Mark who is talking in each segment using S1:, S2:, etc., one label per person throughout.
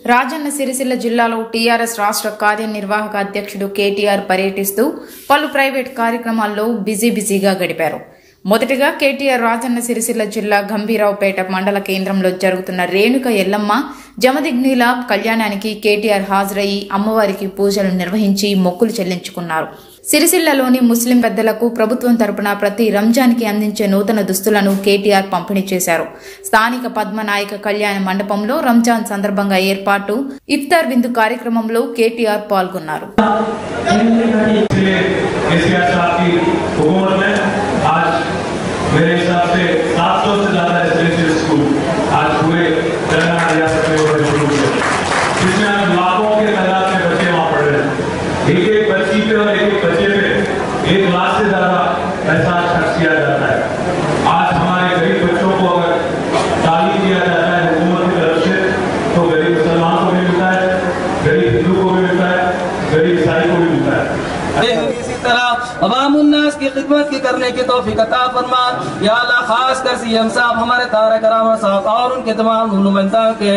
S1: రాజన్న సిరిసిల్ల జిల్లాలో టీఆర్ఎస్ రాష్ట్ర కార్యనిర్వాహక అధ్యక్షుడు కేటీఆర్ పర్యటిస్తూ పలు ప్రైవేట్ కార్యక్రమాల్లో బిజీ బిజీగా గడిపారు మొదటగా కేటీఆర్ రాజన్న సిరిసిల్ల జిల్లా గంభీరావుపేట మండల కేంద్రంలో జరుగుతున్న రేణుక ఎల్లమ్మ జమదిగ్నీల కళ్యాణానికి కేటీఆర్ హాజరయ్యి అమ్మవారికి పూజలు నిర్వహించి మొక్కులు చెల్లించుకున్నారు సిరిసిల్లలోని ముస్లిం పెద్దలకు ప్రభుత్వం తరపున ప్రతి రంజాన్కి అందించే నూతన దుస్తులను కేటీఆర్ పంపిణీ చేశారు స్థానిక పద్మనాయక కళ్యాణ మండపంలో రంజాన్ సందర్భంగా ఏర్పాటు ఇఫ్తార్ విందు కార్యక్రమంలో కేటీఆర్ పాల్గొన్నారు
S2: इसलिए एशिया साहब की हुकूमत में आज मेरे हिसाब से 700 से ज्यादा रेजिडेंशियल स्कूल आज पूरे तेलंगाना रियासत में वो शुरू हुए जिसमें आज लाखों के तादाद में बच्चे वहाँ पढ़ रहे हैं एक एक बच्ची पे और एक एक बच्चे पे एक लाख से ज्यादा पैसा खर्च किया जाता है आज हमारे गरीब बच्चों को अगर तालीम दिया जाता है हुकूमत की तरफ से तो गरीब मुसलमान को भी मिलता है गरीब हिंदू को भी मिलता है गरीब ईसाई को भी मिलता है
S3: इसी तरह अवामुन्नास की खिदमत की करने की तौफीक अता फरमा या अल्लाह खास कर सीएम साहब हमारे तारक रामा साहब और उनके तमाम नुमाइंदा के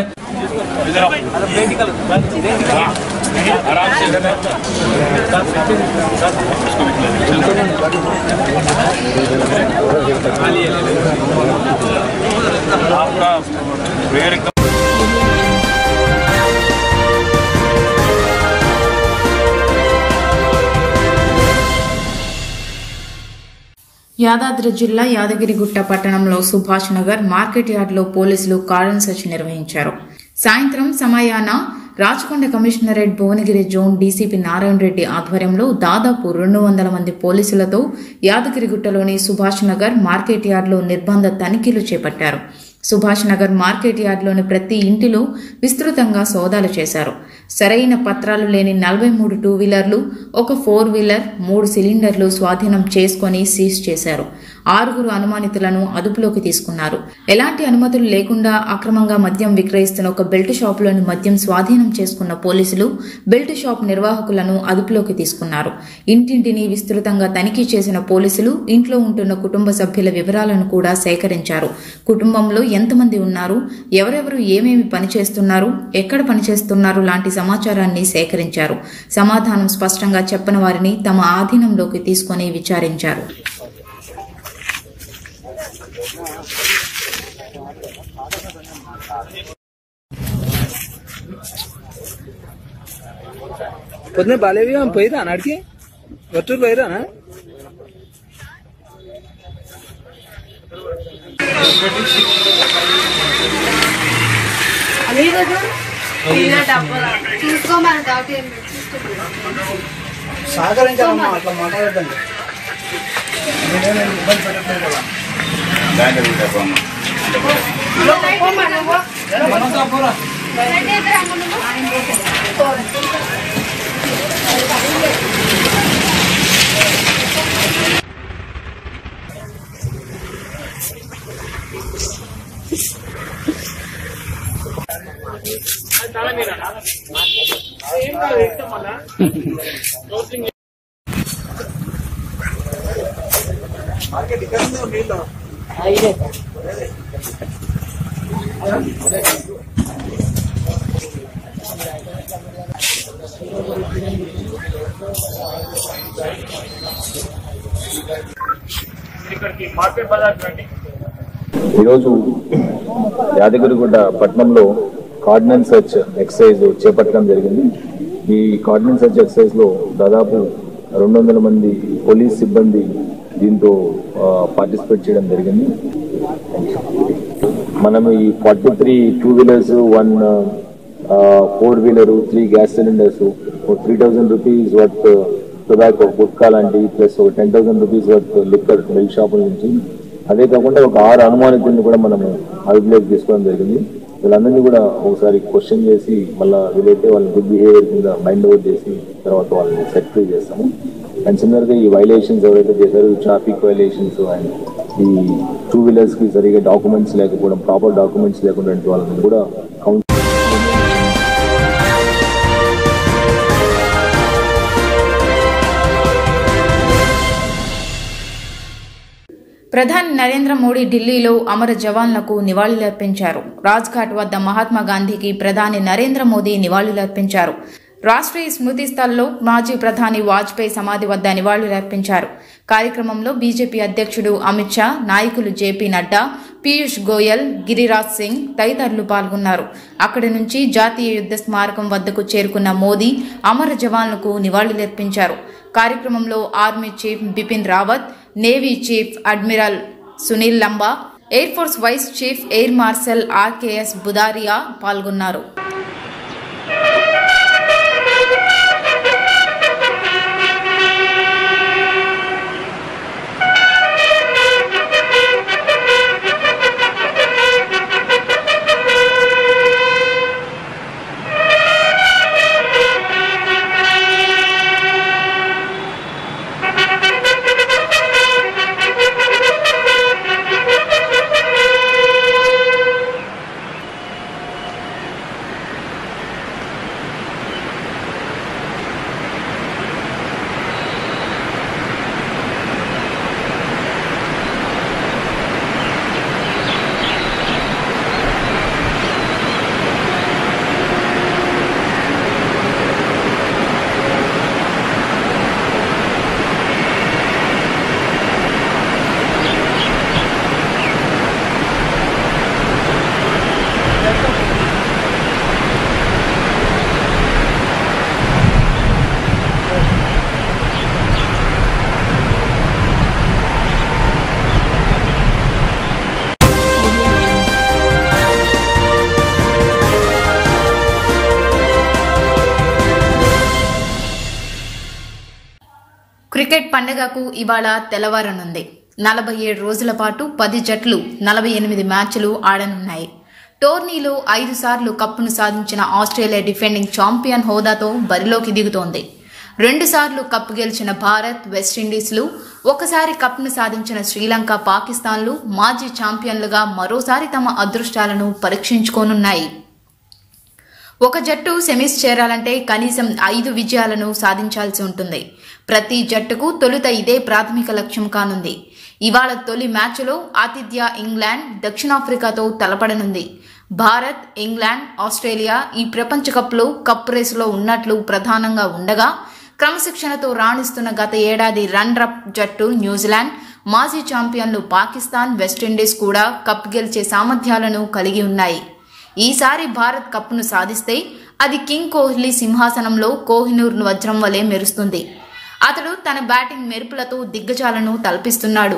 S2: आपका वेयर
S1: యాదాద్రి జిల్లా యాదగిరిగుట్ట పట్టణంలో సుభాష్ నగర్ మార్కెట్ యార్డ్లో పోలీసులు కారన్ సెర్చ్ నిర్వహించారు సాయంత్రం సమయాన Rachakonda commissionerate Bhuvanagiri zone DCP Narayana Reddy ఆధ్వర్యంలో దాదాపు రెండు వందల మంది పోలీసులతో యాదగిరిగుట్టలోని సుభాష్ నగర్ మార్కెట్ యార్డ్లో నిర్బంధ తనిఖీలు చేపట్టారు సుభాష్ నగర్ మార్కెట్ యార్డ్లోని ప్రతి ఇంటిలో విస్తృతంగా సోదాలు చేశారు సరైన పత్రాలు లేని నలభై మూడు టూ వీలర్లు ఒక ఫోర్ వీలర్ మూడు సిలిండర్లు స్వాధీనం చేసుకొని సీజ్ చేశారు ఆరుగురు అనుమానితులను అదుపులోకి తీసుకున్నారు ఎలాంటి అనుమతులు లేకుండా అక్రమంగా మద్యం విక్రయిస్తున్న ఒక బెల్ట్ షాపులోని మద్యం స్వాధీనం చేసుకున్న పోలీసులు బెల్ట్ షాప్ నిర్వాహకులను అదుపులోకి తీసుకున్నారు ఇంటింటిని విస్తృతంగా తనిఖీ చేసిన పోలీసులు ఇంట్లో ఉంటున్న కుటుంబ సభ్యుల వివరాలను కూడా సేకరించారు కుటుంబంలో ఎంతమంది ఉన్నారు ఎవరెవరు ఏమేమి పనిచేస్తున్నారు ఎక్కడ పనిచేస్తున్నారు లాంటి సమాచారాన్ని సేకరించారు సమాధానం స్పష్టంగా చెప్పని వారిని తమ ఆధీనంలోకి తీసుకొని విచారించారు
S3: పొద్దున బాలేవి పోయిరా నాడికి వట్టూరు పోయిరానా
S4: ఈరోజు ఇలా డబ్బులు చూసుకోమని కాబట్టి ఏం లేదు, చూసుకోమని.
S5: సహకరించాలమ్మా అట్లా మాట్లాడద్దండి నేనేమి ఇబ్బంది పెట్టట్లేదు కదా
S4: పోమ్మా నువ్వు. రండి ఇద్దరు అమ్మ నువ్వు.
S5: మార్కెట్ ఇక్కడ ఉంది నీళ్ళు
S6: ఈరోజు యాదగిరిగుడ్డ పట్టణంలో కార్డినెన్స్ సెర్చ్ ఎక్సైజ్ చేపట్టడం జరిగింది ఈ కార్డినెన్స్ సెర్చ్ ఎక్సైజ్ లో దాదాపు రెండు వందల మంది పోలీస్ సిబ్బంది దీంతో పార్టిసిపేట్ చేయడం జరిగింది మనం ఈ forty three two wheelers one four wheeler three gas cylinders three thousand rupees worth tobacco gutka లాంటి ప్లస్ ఒక ten thousand rupees worth liquor milk షాపుల నుంచి అదే కాకుండా ఒక ఆరు అనుమానితుల్ని కూడా మనము అదుపులోకి తీసుకోవడం జరిగింది వీళ్ళందరినీ కూడా ఒకసారి క్వశ్చన్ చేసి మళ్ళీ వీలైతే వాళ్ళని గుడ్ బిహేవియర్ కింద మైండ్ ఓవర్ చేసి తర్వాత వాళ్ళని సెటిల్ చేస్తాము అండ్ సిమిలర్ గా ఈ వైలేషన్స్ ఎవరైతే చేశారో ఈ ట్రాఫిక్ వైలేషన్స్ అండ్ ఈ టూ వీలర్స్ కి సరిగా డాక్యుమెంట్స్ లేకపోవడం ప్రాపర్ డాక్యుమెంట్స్ లేకుండా వాళ్ళని కూడా కౌంట్
S1: ప్రధాని నరేంద్ర మోడీ ఢిల్లీలో అమర జవాన్లకు నివాళులర్పించారు రాజ్ఘాట్ వద్ద మహాత్మా గాంధీకి ప్రధాని నరేంద్ర మోదీ నివాళులర్పించారు రాష్ట్రీయ స్మృతి స్థల్లో మాజీ ప్రధాని వాజ్పేయి సమాధి వద్ద నివాళులర్పించారు కార్యక్రమంలో బీజేపీ అధ్యక్షుడు అమిత్ షా నాయకులు జేపీ నడ్డా పీయూష్ గోయల్ గిరిరాజ్ సింగ్ తదితరులు పాల్గొన్నారు అక్కడి నుంచి జాతీయ యుద్ధ స్మారకం వద్దకు చేరుకున్న మోదీ అమర జవాన్లకు నివాళులర్పించారు కార్యక్రమంలో army chief Bipin Rawat navy chief admiral Sunil Lanba air force vice chief air marshal RKS Bhadauria పాల్గొన్నారు క్రికెట్ పండుగకు ఇవాళ తెల్లవారనుంది నలభై ఏడు రోజుల పాటు పది జట్లు నలభై ఎనిమిది మ్యాచ్లు ఆడనున్నాయి టోర్నీలో ఐదు సార్లు కప్పును సాధించిన ఆస్ట్రేలియా డిఫెండింగ్ ఛాంపియన్ హోదాతో బరిలోకి దిగుతోంది రెండుసార్లు కప్ గెలిచిన భారత్ వెస్టిండీస్లు ఒకసారి కప్ను సాధించిన శ్రీలంక పాకిస్తాన్లు మాజీ ఛాంపియన్లుగా మరోసారి తమ అదృష్టాలను పరీక్షించుకోనున్నాయి ఒక జట్టు సెమీస్ చేరాలంటే కనీసం ఐదు విజయాలను సాధించాల్సి ఉంటుంది ప్రతి జట్టుకు తొలుత ఇదే ప్రాథమిక లక్ష్యం కానుంది ఇవాళ తొలి మ్యాచ్లో ఆతిథ్య ఇంగ్లాండ్ దక్షిణాఫ్రికాతో తలపడనుంది భారత్ ఇంగ్లాండ్ ఆస్ట్రేలియా ఈ ప్రపంచ కప్లో కప్ రేసులో ఉన్నట్లు ప్రధానంగా ఉండగా క్రమశిక్షణతో రాణిస్తున్న గత ఏడాది రన్రప్ జట్టు న్యూజిలాండ్ మాజీ ఛాంపియన్లు పాకిస్తాన్ వెస్టిండీస్ కూడా కప్ గెలిచే సామర్థ్యాలను కలిగి ఉన్నాయి ఈసారి భారత్ కప్ను సాధిస్తే అది కింగ్ కోహ్లీ సింహాసనంలో కోహినూర్ వజ్రం వలె మెరుస్తుంది అతడు తన బ్యాటింగ్ మెరుపులతో దిగ్గజాలను తలపిస్తున్నాడు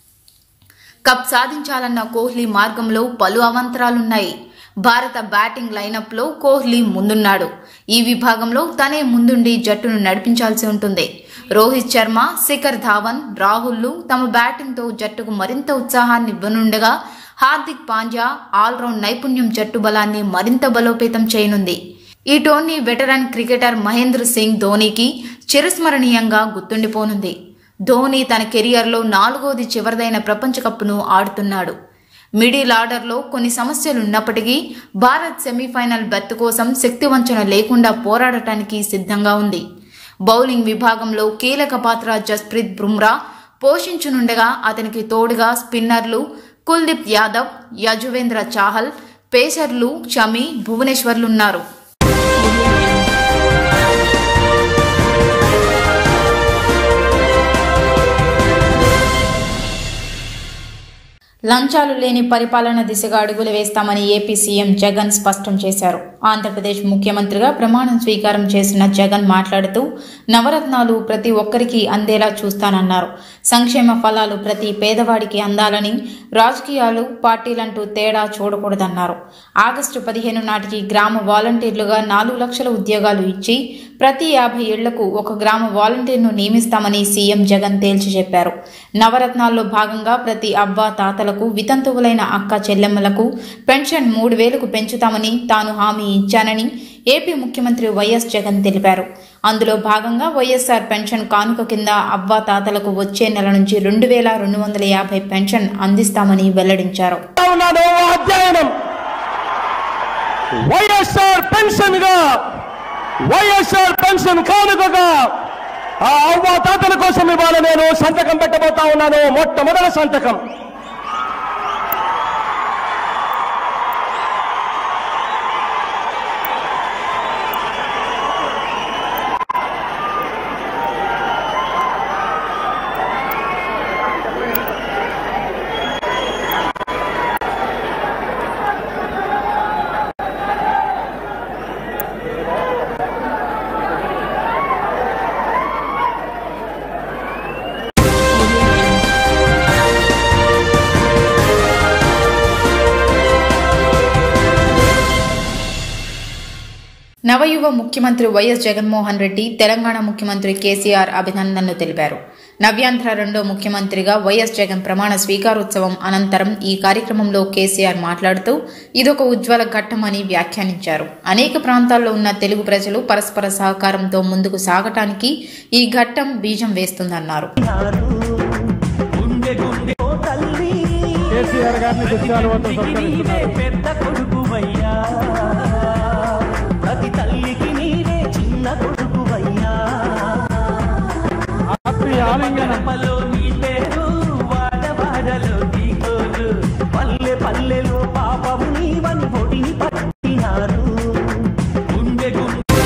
S1: కప్ సాధించాలన్న కోహ్లీ మార్గంలో పలు అవంతరాలున్నాయి భారత బ్యాటింగ్ లైనప్లో కోహ్లీ ముందున్నాడు ఈ విభాగంలో తనే ముందుండి జట్టును నడిపించాల్సి ఉంటుంది రోహిత్ శర్మ శిఖర్ ధావన్ రాహుల్లు తమ బ్యాటింగ్తో జట్టుకు మరింత ఉత్సాహాన్ని ఇవ్వనుండగా హార్దిక్ పాండ్యా ఆల్రౌండ్ నైపుణ్యం జట్టు బలాన్ని మరింత బలోపేతం చేయనుంది ఈ tourney veteran cricketer Mahendra Singh ధోనీకి చిరస్మరణీయంగా గుర్తుండిపోనుంది ధోనీ తన కెరియర్లో నాలుగోది చివరిదైన ప్రపంచ కప్ను ఆడుతున్నాడు మిడిల్ ఆర్డర్లో కొన్ని సమస్యలున్నప్పటికీ భారత్ సెమీఫైనల్ బెర్త్ కోసం శక్తివంచన లేకుండా పోరాడటానికి సిద్ధంగా ఉంది బౌలింగ్ విభాగంలో కీలక పాత్ర జస్ప్రీత్ బుమ్రా పోషించనుండగా అతనికి తోడుగా స్పిన్నర్లు కుల్దీప్ యాదవ్ యజువేంద్ర చాహల్ పేసర్లు షమి భువనేశ్వర్లున్నారు లంచాలు లేని పరిపాలన దిశగా అడుగులు వేస్తామని ఏపీ సీఎం జగన్ స్పష్టం చేశారు ఆంధ్రప్రదేశ్ ముఖ్యమంత్రిగా ప్రమాణం స్వీకారం చేసిన జగన్ మాట్లాడుతూ నవరత్నాలు ప్రతి ఒక్కరికి అందేలా చూస్తానన్నారు సంక్షేమ ఫలాలు ప్రతి పేదవాడికి అందాలని రాజకీయాలు పార్టీలంటూ తేడా చూడకూడదన్నారు ఆగస్టు పదిహేను నాటికి గ్రామ వాలంటీర్లుగా నాలుగు లక్షల ఉద్యోగాలు ఇచ్చి ప్రతి యాభై ఏళ్లకు ఒక గ్రామ వాలంటీర్ను నియమిస్తామని సీఎం జగన్ తేల్చి చెప్పారు నవరత్నాల్లో భాగంగా ప్రతి అవ్వ తాతలకు వితంతువులైన అక్క చెల్లెమ్మలకు పెన్షన్ మూడు వేలకు పెంచుతామని తాను హామీ ఇచ్చానని ఏపీ ముఖ్యమంత్రి వైఎస్ జగన్ తెలిపారు అందులో భాగంగా వైఎస్ఆర్ పెన్షన్ కానుక కింద అవ్వ తాతలకు వచ్చే నెల నుంచి రెండు వేల రెండు వందల యాభై పెన్షన్ అందిస్తామని వెల్లడించారు
S7: ఉన్నాడో అధ్యయనం వైఎస్ఆర్ పెన్షన్ గా వైఎస్ఆర్ పెన్షన్ కానుకగా ఆ అవ్వ తాతల కోసం ఇవాళ నేను సంతకం పెట్టబోతా ఉన్నదో మొట్టమొదటి సంతకం
S1: నవయువ ముఖ్యమంత్రి వైఎస్ జగన్మోహన్ రెడ్డి తెలంగాణ ముఖ్యమంత్రి కేసీఆర్ అభినందనలు తెలిపారు నవ్యాంధ్ర రెండో ముఖ్యమంత్రిగా వైఎస్ జగన్ ప్రమాణ స్వీకారోత్సవం అనంతరం ఈ కార్యక్రమంలో కేసీఆర్ మాట్లాడుతూ ఇదొక ఉజ్వల ఘట్టమని వ్యాఖ్యానించారు అనేక ప్రాంతాల్లో ఉన్న తెలుగు ప్రజలు పరస్పర సహకారంతో ముందుకు సాగటానికి ఈ ఘట్టం బీజం వేస్తుందన్నారు
S7: కేసీఆర్ గారిని శిష్యాలవంతం సత్కరిస్తున్నారు
S8: పెద్ద కొడుకువయ్యా ప్రతి తల్లికి నీవే చిన్న కొడుకువయ్యా
S7: ఆత్మీయ ఆలింగనం
S8: గడపలో నీ పేరు వాడవాడలో నీ కోరు పల్లె పల్లెలో పాపము నీవని ఒడిని పట్టినారు గుండె గుండె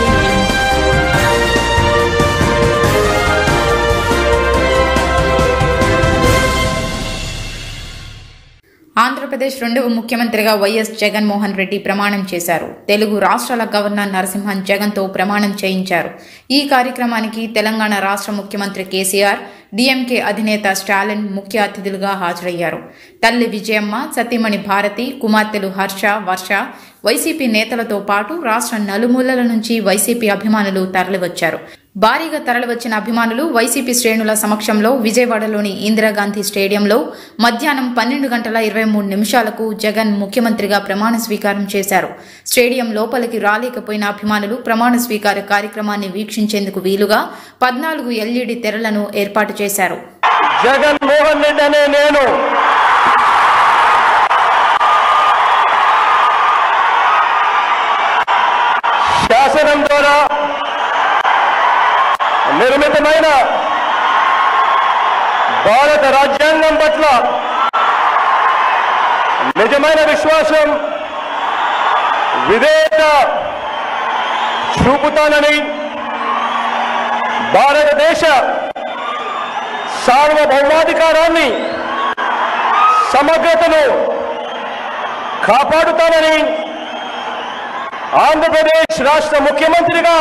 S1: ఆంధ్రప్రదేశ్ రెండవ ముఖ్యమంత్రిగా వైఎస్ జగన్మోహన్ రెడ్డి ప్రమాణం చేశారు తెలుగు రాష్ట్రాల గవర్నర్ నరసింహన్ జగన్తో ప్రమాణం చేయించారు ఈ కార్యక్రమానికి తెలంగాణ రాష్ట్ర ముఖ్యమంత్రి కేసీఆర్ డీఎంకే అధినేత స్టాలిన్ ముఖ్య అతిథులుగా హాజరయ్యారు తల్లి విజయమ్మ సతీమణి భారతి కుమార్తెలు హర్ష వర్ష వైసీపీ నేతలతో పాటు రాష్ట్ర నలుమూలల నుంచి వైసీపీ అభిమానులు తరలివచ్చారు భారీగా తరలివచ్చిన అభిమానులు వైసీపీ శ్రేణుల సమక్షంలో విజయవాడలోని ఇందిరాగాంధీ స్టేడియంలో మధ్యాహ్నం పన్నెండు గంటల ఇరవై మూడు నిమిషాలకు జగన్ ముఖ్యమంత్రిగా ప్రమాణ స్వీకారం చేశారు స్టేడియం లోపలికి రాలేకపోయిన అభిమానులు ప్రమాణ స్వీకార కార్యక్రమాన్ని వీక్షించేందుకు వీలుగా పద్నాలుగు ఎల్ఈడి తెరలను ఏర్పాటు చేశారు
S7: జగన్మోహన్ రెడ్డి అనే నేను శాసనం ద్వారా నిర్మితమైన భారత రాజ్యాంగం పట్ల నిజమైన విశ్వాసం విధేయత చూపుతానని భారతదేశ సార్వభౌమాధికారాన్ని సమగ్రతను కాపాడుతానని ఆంధ్రప్రదేశ్ రాష్ట్ర ముఖ్యమంత్రిగా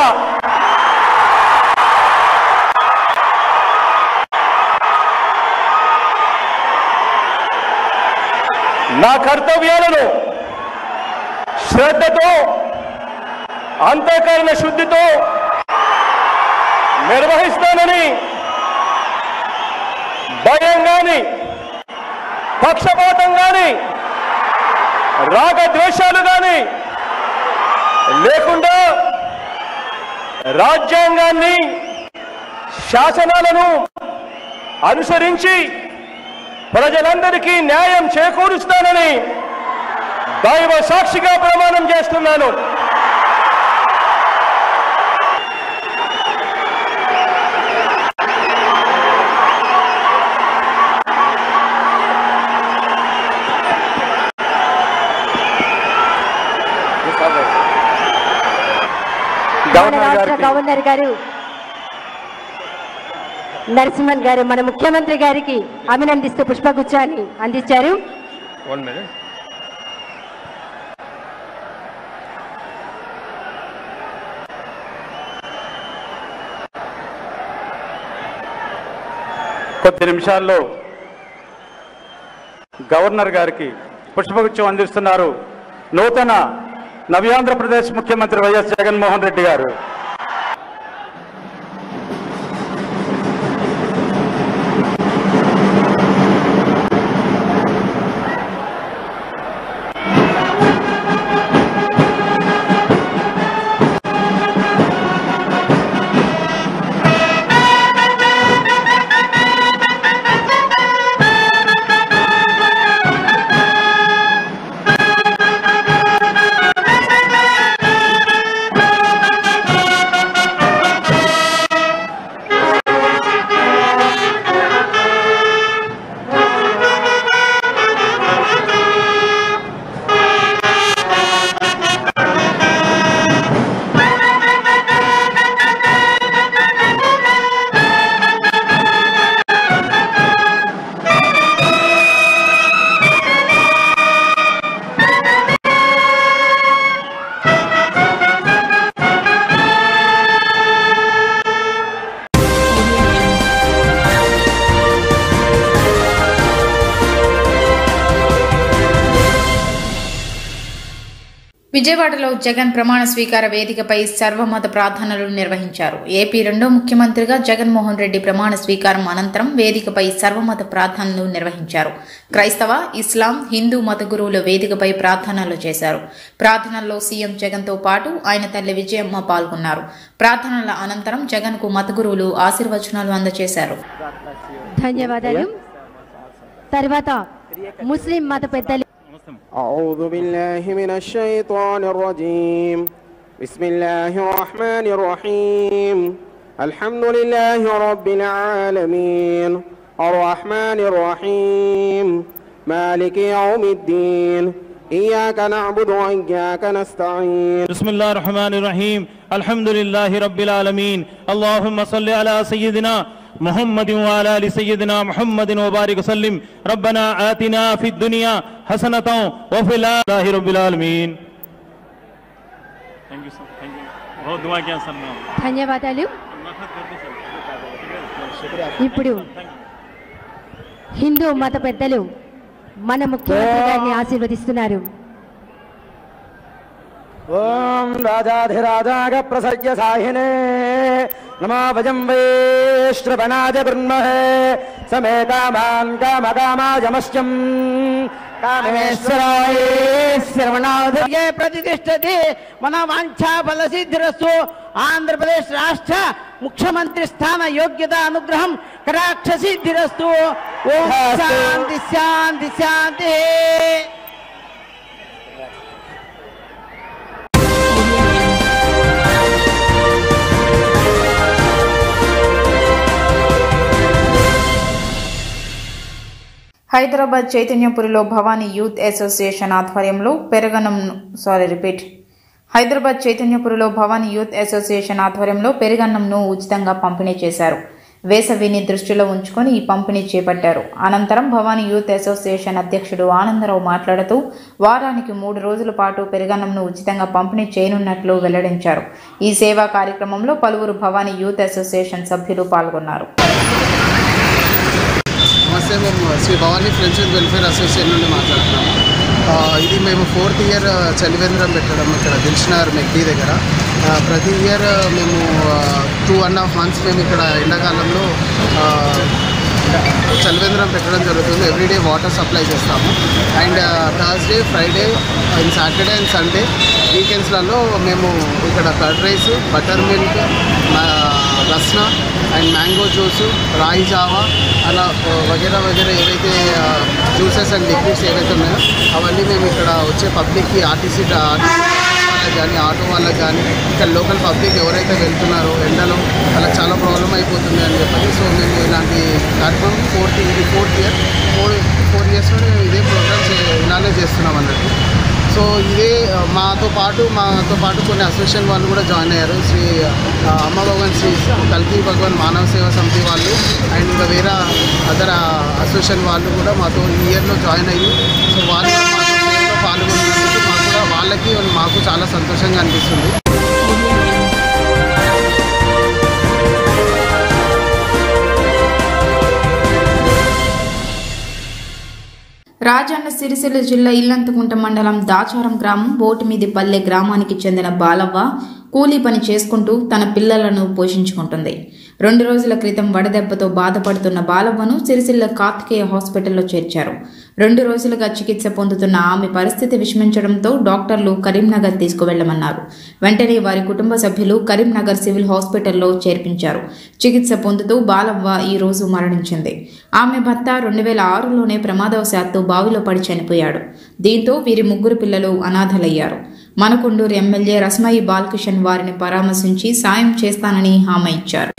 S7: నా కర్తవ్యాలను శ్రద్ధతో అంతఃకరణ శుద్ధితో నిర్వహిస్తానని భయం గాని పక్షపాతం గాని రాగద్వేషాలు గాని లేకుండా రాజ్యాంగాన్ని శాసనాలను అనుసరించి ప్రజలందరికీ న్యాయం చేకూరుస్తానని దైవ సాక్షిగా ప్రమాణం చేస్తున్నాను
S9: మన
S7: గవర్నర్
S9: రాష్ట్ర
S7: గారికి
S9: గవర్నర్ గారు నరసింహన్ గారు మన ముఖ్యమంత్రి గారికి అభినందిస్తూ పుష్పగుచ్చాన్ని అందించారు
S7: వన్ మినిట్ కొద్ది నిమిషాల్లో గవర్నర్ గారికి పుష్పగుచ్చం అందిస్తున్నారు నూతన నవ్యాంధ్రప్రదేశ్ ముఖ్యమంత్రి వైఎస్ జగన్మోహన్ రెడ్డి గారు
S8: ¡Vamos!
S1: విజయవాడలో జగన్ ప్రమాణ స్వీకార వేదికపై సర్వమత ప్రార్థనలు నిర్వహించారు ఏపీ రెండో ముఖ్యమంత్రిగా జగన్మోహన్ రెడ్డి ప్రమాణ స్వీకారం అనంతరం వేదికపై సర్వమత ప్రార్థనలు నిర్వహించారు క్రైస్తవ ఇస్లాం హిందూ మత గురువుల వేదికపై ప్రార్థనలు చేశారు ప్రార్థనల్లో సీఎం జగన్తో పాటు ఆయన తల్లి విజయమ్మ పాల్గొన్నారు ప్రార్థనల అనంతరం జగన్కు మత గురువులు ఆశీర్వచనాలు అందజేశారు
S9: ధన్యవాదాలు తర్వాత ముస్లిం మత పెద్దలు
S10: أعوذ بالله من الشيطان الرجيم بسم الله الرحمن الرحيم الحمد لله رب العالمين الرحمن الرحيم مالك يوم الدين إياك نعبد وإياك نستعين
S11: بسم الله الرحمن الرحيم الحمد لله رب العالمين اللهم صل على سيدنا محمد وعلى ال سيدنا محمد وبارك وسلم ربنا آتنا في الدنيا حسنة وفي الله رب العالمين thank you sir thank you बहुत दुआ किया सर ने
S9: ధన్యవాదాలు ఇప్పుడు హిందూ మత పెద్దలు మన ముఖ్యమంత్రి గారిని ఆశీర్వదిస్తున్నారు
S10: ఓం రాజాధిరాజాగ ప్రసజ్య సాహినే నమా భజం వైశ్రవణాయ బ్రహ్మహే సమే కామాన్ కామ కామాయమశ్యం కామేశ్వరాయ శ్రవణాదే ప్రతిష్టతి మన వాంఛా ఫల సిద్ధిరస్సు ఆంధ్రప్రదేశ్ రాష్ట్ర ముఖ్యమంత్రి స్థాన యోగ్యత అనుగ్రహం కటాక్ష సిద్ధిరస్సు ఓం శాంతి శాంతి శాంతి
S1: హైదరాబాద్ చైతన్యపురిలో భవానీ యూత్ అసోసియేషన్ ఆధ్వర్యంలో పెరగనం సారీ రిపీట్ హైదరాబాద్ చైతన్యపురిలో భవానీ యూత్ అసోసియేషన్ ఆధ్వర్యంలో పెరుగన్నంను ఉచితంగా పంపిణీ చేశారు వేసవిని దృష్టిలో ఉంచుకొని ఈ పంపిణీ చేపట్టారు అనంతరం భవానీ యూత్ అసోసియేషన్ అధ్యక్షుడు ఆనందరావు మాట్లాడుతూ వారానికి మూడు రోజుల పాటు పెరుగన్నంను ఉచితంగా పంపిణీ చేయనున్నట్లు వెల్లడించారు ఈ సేవా కార్యక్రమంలో పలువురు భవానీ యూత్ అసోసియేషన్ సభ్యులు పాల్గొన్నారు
S12: నమస్తే మేము Shri Bhavani friends and welfare association నుండి మాట్లాడుతున్నాము ఆ, ఇది మేము ఫోర్త్ ఇయర్ చలివేంద్రం పెట్టడం ఇక్కడ దిల్షనగర్ మెగ్డీ దగ్గర ఆ, ప్రతి ఇయర్ మేము టూ అండ్ హాఫ్ మంత్స్ మేము ఇక్కడ ఎండాకాలంలో ఆ, చలివేంద్రం పెట్టడం జరుగుతుంది ఎవ్రీడే వాటర్ సప్లై చేస్తాము and Thursday Friday and Saturday and Sunday వీకెండ్స్లలో మేము ఇక్కడ curd rice butter milk Rasna and mango juice రాయి జావా అలా ఆ, వగేరా వగేరా ఏవైతే జ్యూసెస్ అండ్ లిక్విడ్స్ ఏవైతే ఉన్నాయో అవన్నీ మేము ఇక్కడ వచ్చే పబ్లిక్కి ఆర్టీసీ వాళ్ళకి కానీ ఆటో వాళ్ళకి కానీ ఇక్కడ లోకల్ పబ్లిక్ ఎవరైతే వెళ్తున్నారో ఎండలో వాళ్ళకి చాలా ప్రాబ్లం అయిపోతుంది అని చెప్పి సో మేము ఇలాంటి కార్యక్రమం ఫోర్త్ ఇది ఫోర్త్ ఇయర్ ఫోర్ ఫోర్ ఇయర్స్లో మేము ఇదే ప్రోగ్రామ్స్ ఇలానే చేస్తున్నాం అన్నట్టు సో ఇదే ఆ, మాతో పాటు మాతో పాటు కొన్ని అసోసియేషన్ వాళ్ళు కూడా జాయిన్ అయ్యారు శ్రీ ఆ, అమ్మ భగవాన్ శ్రీ కల్కి భగవాన్ మానవ సేవా సమితి వాళ్ళు అండ్ ఇంకా వేరే అదర్ అసోసియేషన్ వాళ్ళు కూడా మాతో ఈ ఇయర్లో జాయిన్ అయ్యి సో వాళ్ళు కూడా మాతో సేవలో పాల్గొన్నందుకు మాకు కూడా వాళ్ళకి మాకు చాలా సంతోషంగా అనిపిస్తుంది
S1: రాజన్న సిరిసిల్ల జిల్లా ఇల్లంతకుంట మండలం దాచారం గ్రామం బోటిమీదిపల్లె గ్రామానికి చెందిన బాలవ్వ కూలీ పని చేసుకుంటూ తన పిల్లలను పోషించుకుంటుంది రెండు రోజుల క్రితం వడదెబ్బతో బాధపడుతున్న బాలవ్వను సిరిసిల్ల కార్తికేయ హాస్పిటల్లో చేర్చారు రెండు రోజులుగా చికిత్స పొందుతున్న ఆమె పరిస్థితి విషమించడంతో డాక్టర్లు కరీంనగర్ తీసుకువెళ్లమన్నారు వెంటనే వారి కుటుంబ సభ్యులు కరీంనగర్ సివిల్ హాస్పిటల్లో చేర్పించారు చికిత్స పొందుతూ బాలవ్వ ఈ రోజు మరణించింది ఆమె భర్త రెండు వేల ఆరులోనే ప్రమాదవశాత్తు బావిలో పడి చనిపోయాడు దీంతో వీరి ముగ్గురు పిల్లలు అనాథలయ్యారు మనకొండూరు ఎమ్మెల్యే రస్మయి బాలకిషన్ వారిని పరామర్శించి సాయం చేస్తానని హామీ ఇచ్చారు